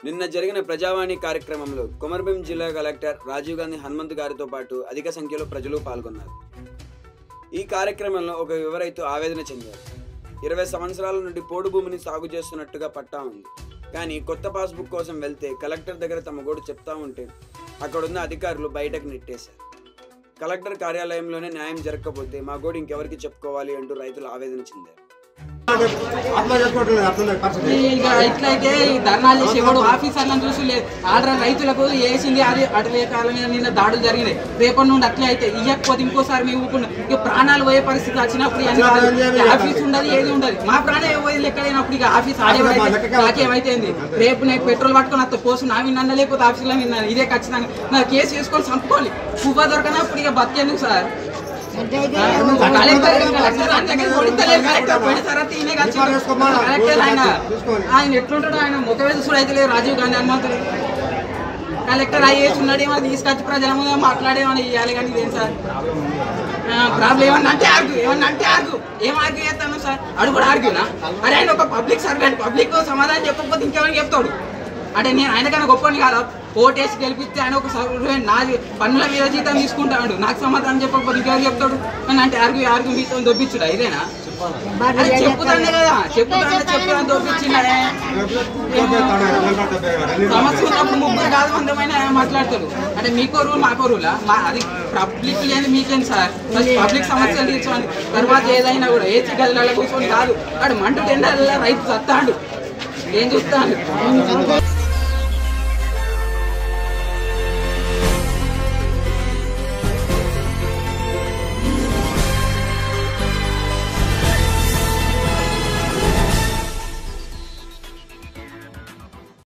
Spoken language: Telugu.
నిన్న జరిగిన ప్రజావాణి కార్యక్రమంలో కొమర్భీం జిల్లా కలెక్టర్ రాజీవ్ గాంధీ హనుమంత్ గారితో పాటు అధిక సంఖ్యలో ప్రజలు పాల్గొన్నారు ఈ కార్యక్రమంలో ఒక యువ రైతు ఆవేదన చెందారు ఇరవై సంవత్సరాల నుండి పోడు భూమిని సాగు చేస్తున్నట్టుగా పట్టా ఉంది కానీ కొత్త పాస్బుక్ కోసం వెళ్తే కలెక్టర్ దగ్గర తమ గోడు చెప్తా ఉంటే అక్కడున్న అధికారులు బయటకు నెట్టేశారు కలెక్టర్ కార్యాలయంలోనే న్యాయం జరగకపోతే మా గోడు ఇంకెవరికి చెప్పుకోవాలి అంటూ రైతులు ఆవేదన చెందారు ఆత్మ చేసుకోవట్లేదు అర్థం పరిస్థితి ఇక ఇట్లయితే ఈ ధర్నాలు చేసి ఎవడు ఆఫీసర్లను చూసి లేదు ఆర్డర్ రైతులకు వేసింది అది అటవీ కాలం మీద నిన్న దాడులు జరిగినాయి రేపటి నుండి అట్లే అయితే ఇవ్వకపోతే ఇంకోసారి మేము ఊపుకున్నాం ఇక ప్రాణాలు పోయే పరిస్థితి వచ్చినప్పుడు ఇవన్నీ కాదు. ఇక ఆఫీస్ ఉండదు ఏది ఉండదు మా ప్రాణం పోయి లెక్కలేనప్పుడు ఇక ఆఫీస్ ఆడేవాడైతే నాకేమైతుంది రేపు నేను పెట్రోల్ పట్టుకొని అత్త పోసు నా విన్నా లేకపోతే ఆఫీసులో విన్నా ఇదే ఖచ్చితంగా నా కేసు వేసుకొని చంపుకోవాలి పువ్వ దొరకనప్పుడు ఇక బతికేందుకు సార్ కలెక్టర్ కలెక్టర్ ఆయన దగ్గర కొడితలేదు కలెక్టర్ పోయిన తర్వాత ఈయనే వచ్చిండు. కలెక్టర్ ఆయన ఆయన ఎట్లుంటాడు ఆయన ముఖవేద చూడు అయితే లేదు రాజీవ్ గాంధీ హనుమంతుడు కలెక్టర్ ఐఏఎస్ ఉన్నాడు ఏమో తీసుకొచ్చి ప్రజల ముందు మాట్లాడేమని ఇవ్వాలి కానీ ఇదేం సార్ ప్రాబ్లం ఏమన్నా అంటే ఆర్గ్యూ ఏమన్నా అంటే ఆర్గ్యూ ఏం ఆర్గ్యూ చేస్తాను సార్ అడు కూడా ఆర్గ్యూనా అరే ఆయన ఒక పబ్లిక్ సర్వెంట్ పబ్లిక్ సమాధానం చెప్పకపోతే ఇంకేమైనా చెప్తాడు అంటే నేను ఆయనకన్నా గొప్పని కాదు ఓటేసి గెలిపిస్తే ఆయన ఒక సర్వెంట్ నా పన్నుల మీద జీతం తీసుకుంటాడు నాకు సమాధానం చెప్పకపోతే ఇంకెవరు చెప్తాడు అని అంటే ఆర్గ్యూ ఆర్గ్యూ మీతో దొప్పించుడా ఇదేనా అది చెప్పుతానే కదా చెప్పుతానే చెప్పుతాను దొప్పించిండే సమస్య ఉన్నప్పుడు ముగ్గురు కాదు మందమైన మాట్లాడతారు అంటే మీకో రూల్ మాకో రూలా మా అది పబ్లిక్ లేని మీకేం సార్ ఫస్ట్ పబ్లిక్ సమస్యలు తీర్చండి తర్వాత ఏదైనా కూడా ఏసీ గదిలలో కూర్చొని కాదు అక్కడ మంటు టెండర్ల రైతు సత్తాడు ఏం చూస్తాడు